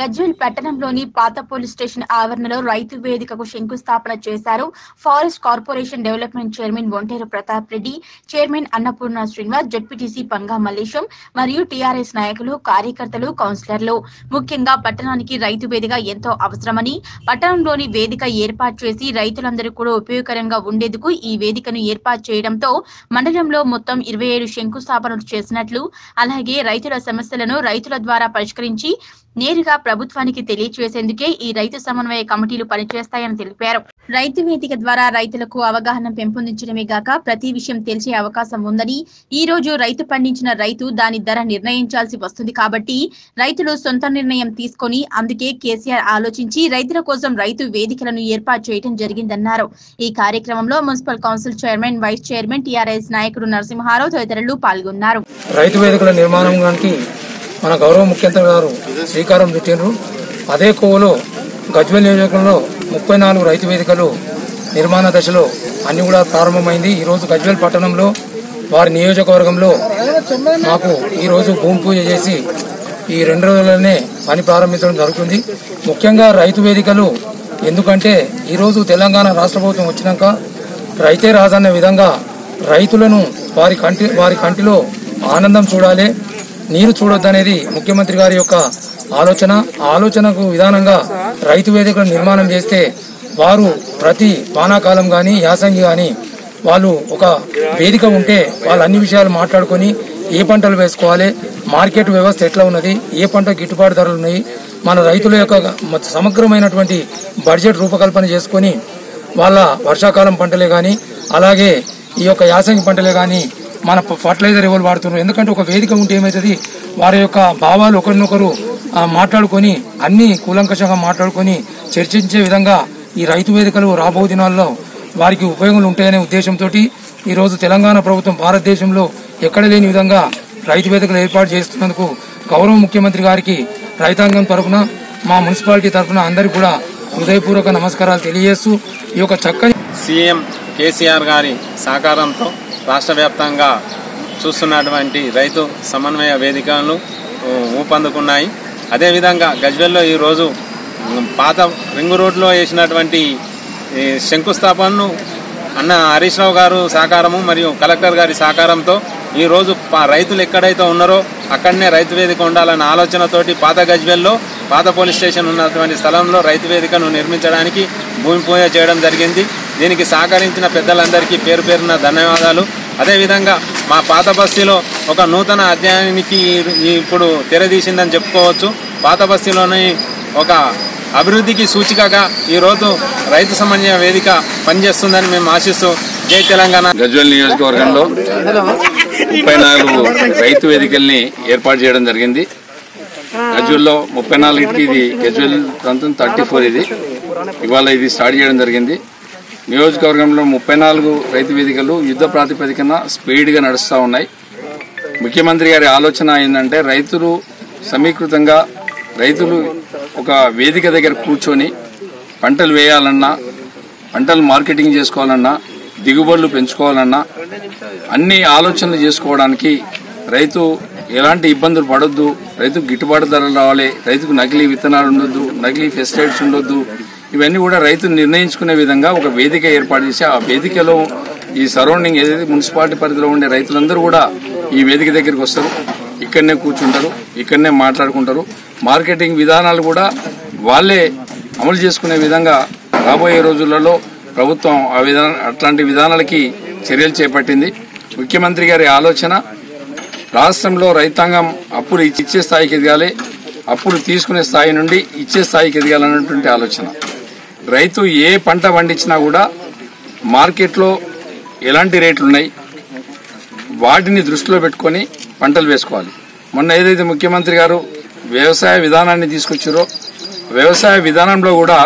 గజ్వెల్ పట్టణంలోని పాత police station ఆవరణలో రైతు వేదికకు శంకుస్థాపన చేశారు forest corporation development chairman Onteru Pratap Reddy chairman Annapurna Srinivas ZPTC Panga Mallesham మరియు టీఆర్ఎస్ నాయకులు కార్యకర్తలు కౌన్సిలర్లు ముఖ్యంగా పట్టణానికి రైతు వేదిక ఎంతో అవసరమని పట్టణంలోని వేదిక ఏర్పాటు చేసి రైతులందరూ కూడా ఉపయోగకరంగా ఉండేందుకు ఈ వేదికను ఏర్పాటు చేయడంతో మండలంలో మొత్తం ఇరవై ఏడు శంకుస్థాపనలు చేసినట్లు అలాగే రైతుల సమస్యలను రైతుల ద్వారా పరిష్కరించి నేరుగా ప్రభుత్వానికి తెలియజేసేందుకే ఈ రైతు సమన్వయ కమిటీలు పనిచేస్తాయని తెలిపారు రైతు వేదిక ద్వారా రైతులకు అవగాహన పెంపొందించడమే గాక ప్రతి విషయం తెలిసే అవకాశం ఉందని ఈ రోజు రైతు పండించిన రైతు దాని ధర నిర్ణయించాల్సి వస్తుంది కాబట్టి రైతులు సొంత నిర్ణయం తీసుకొని అందుకే కేసీఆర్ ఆలోచించి రైతుల కోసం రైతు వేదికలను ఏర్పాటు చేయడం జరిగిందన్నారు ఈ కార్యక్రమంలో municipal council chairman vice chairman TRS నాయకుడు నరసింహారావు తదితరులు పాల్గొన్నారు రైతు వేదికల నిర్మాణానికి మన గౌరవ ముఖ్యమంత్రి గారు శ్రీకారం చుట్టిండ్రు అదే కోవలో గజ్వెల్ నియోజకవర్గంలో ముప్పై నాలుగు రైతు వేదికలు నిర్మాణ దశలో అన్ని కూడా ప్రారంభమైంది ఈరోజు గజ్వెల్ పట్టణంలో వారి నియోజకవర్గంలో మాకు ఈరోజు భూమి పూజ చేసి ఈ రెండు రోజుల్లోనే పని ప్రారంభించడం జరుగుతుంది ముఖ్యంగా రైతు వేదికలు ఎందుకంటే ఈరోజు తెలంగాణ రాష్ట్ర ప్రభుత్వం వచ్చినాక రైతే రాజన్న విధంగా రైతులను వారి కంటి వారి కంటిలో ఆనందం చూడాలి నీరు చూడొద్దనేది ముఖ్యమంత్రి గారి యొక్క ఆలోచన ఆ ఆలోచనకు విధానంగా రైతు వేదికలు నిర్మాణం చేస్తే వారు ప్రతి వానాకాలం కానీ యాసంగి కానీ వాళ్ళు ఒక వేదిక ఉంటే వాళ్ళు అన్ని విషయాలు మాట్లాడుకొని ఏ పంటలు వేసుకోవాలి మార్కెట్ వ్యవస్థ ఎట్లా ఉన్నది ఏ పంట గిట్టుబాటు ధరలు ఉన్నాయి మన రైతుల యొక్క సమగ్రమైనటువంటి బడ్జెట్ రూపకల్పన చేసుకొని వాళ్ళ వర్షాకాలం పంటలే కానీ అలాగే ఈ యొక్క యాసంగి పంటలే కానీ మన ఫర్టిలైజర్ ఎవరు వాడుతున్నారు ఎందుకంటే ఒక వేదిక ఉంటే ఏమవుతుంది వారి యొక్క భావాలు ఒకరినొకరు ఆ, మాట్లాడుకొని అన్ని కూలంకషంగా మాట్లాడుకొని చర్చించే విధంగా ఈ రైతు వేదికలు రాబో దినాల్లో వారికి ఉపయోగాలు ఉంటాయనే ఉద్దేశంతో ఈరోజు తెలంగాణ ప్రభుత్వం భారతదేశంలో ఎక్కడ లేని విధంగా రైతు వేదికలు ఏర్పాటు చేస్తున్నందుకు గౌరవ ముఖ్యమంత్రి గారికి రైతాంగం తరఫున మా మున్సిపాలిటీ తరఫున అందరికీ కూడా హృదయపూర్వక నమస్కారాలు తెలియజేస్తూ ఈ యొక్క చక్కని సీఎం కేసీఆర్ గారి సహకారంతో రాష్ట్ర వ్యాప్తంగా చూస్తున్నటువంటి రైతు సమన్వయ వేదికలు ఊ, ఊపందుకున్నాయి అదేవిధంగా గజ్వెల్లో ఈరోజు ఉమ్, పాత రింగు రోడ్లో వేసినటువంటి ఈ శంకుస్థాపనను అన్న హరీష్ రావు గారు సహకారము మరియు కలెక్టర్ గారి సహకారంతో ఈరోజు పా- రైతులు ఎక్కడైతే ఉన్నారో అక్కడనే రైతు వేదిక ఉండాలన్న ఆలోచనతోటి పాత గజ్వెల్లో పాత పోలీస్ స్టేషన్ ఉన్నటువంటి స్థలంలో రైతు వేదికను నిర్మించడానికి భూమి పూజ చేయడం జరిగింది దీనికి సహకరించిన పెద్దలందరికీ పేరు పేరున ధన్యవాదాలు అదేవిధంగా మా పాత బస్తీలో ఒక నూతన అధ్యాయానికి ఈ- ఇప్పుడు తెరదీసిందని చెప్పుకోవచ్చు పాత బస్తీలోని ఒక అభివృద్ధికి సూచికగా ఈరోజు రైతు సమన్వయ వేదిక పనిచేస్తుందని మేము ఆశిస్తూ జై తెలంగాణ గజ్వెల్ నియోజకవర్గంలో ముప్పై నాలుగు రైతు వేదికల్ని ఏర్పాటు చేయడం జరిగింది గజ్వెల్లో ముప్పై నాలుగుకి ఇది గజ్వెల్ ప్రాంతం థర్టీ ఫోర్ ఇది ఇవాళ ఇది స్టార్ట్ చేయడం జరిగింది నియోజకవర్గంలో ముప్పై నాలుగు రైతు వేదికలు యుద్ధ ప్రాతిపదికన స్పీడ్గా నడుస్తూ ఉన్నాయి ముఖ్యమంత్రి గారి ఆలోచన ఏంటంటే రైతులు సమీకృతంగా రైతులు ఒక వేదిక దగ్గర కూర్చొని పంటలు వేయాలన్నా పంటలు మార్కెటింగ్ చేసుకోవాలన్నా దిగుబడులు పెంచుకోవాలన్నా అన్ని ఆలోచనలు చేసుకోవడానికి రైతు ఎలాంటి ఇబ్బందులు పడొద్దు రైతుకు గిట్టుబాటు ధరలు రావాలి రైతుకు నకిలీ విత్తనాలు ఉండొద్దు నకిలీ పెస్టిసైడ్స్ ఉండొద్దు ఇవన్నీ కూడా రైతు నిర్ణయించుకునే విధంగా ఒక వేదిక ఏర్పాటు చేసి ఆ వేదికలో ఈ సరౌండింగ్ ఏదైతే మున్సిపాలిటీ పరిధిలో ఉండే రైతులందరూ కూడా ఈ వేదిక దగ్గరికి వస్తారు ఇక్కడనే కూర్చుంటారు ఇక్కడనే మాట్లాడుకుంటారు మార్కెటింగ్ విధానాలు కూడా వాళ్ళే అమలు చేసుకునే విధంగా రాబోయే రోజులలో ప్రభుత్వం ఆ విధాన అట్లాంటి విధానాలకి చర్యలు చేపట్టింది ముఖ్యమంత్రి గారి ఆలోచన రాష్ట్రంలో రైతాంగం అప్పులు ఇచ్చే స్థాయికి ఎదగాలి అప్పులు తీసుకునే స్థాయి నుండి ఇచ్చే స్థాయికి ఎదగాలన్నటువంటి ఆలోచన రైతు ఏ పంట పండించినా కూడా మార్కెట్లో ఎలాంటి రేట్లు ఉన్నాయి వాటిని దృష్టిలో పెట్టుకొని పంటలు వేసుకోవాలి మొన్న ఏదైతే ముఖ్యమంత్రి గారు వ్యవసాయ విధానాన్ని తీసుకొచ్చారో వ్యవసాయ విధానంలో కూడా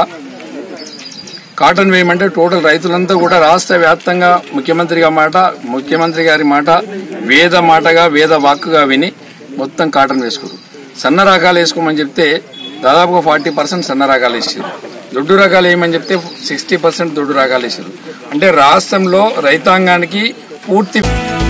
కాటన్ వేయమంటే టోటల్ రైతులంతా కూడా రాష్ట్ర వ్యాప్తంగా ముఖ్యమంత్రి గారి మాట ముఖ్యమంత్రి గారి మాట వేద మాటగా వేద వాక్కుగా విని మొత్తం కాటన్ వేసుకోరు సన్న రకాలు వేసుకోమని చెప్తే దాదాపుగా ఫార్టీ పర్సెంట్ సన్న రకాలు వేసారు దొడ్డు రకాలు వేయమని చెప్తే సిక్స్టీ పర్సెంట్ దొడ్డు రకాలు వేసారు అంటే రాష్ట్రంలో రైతాంగానికి పూర్తి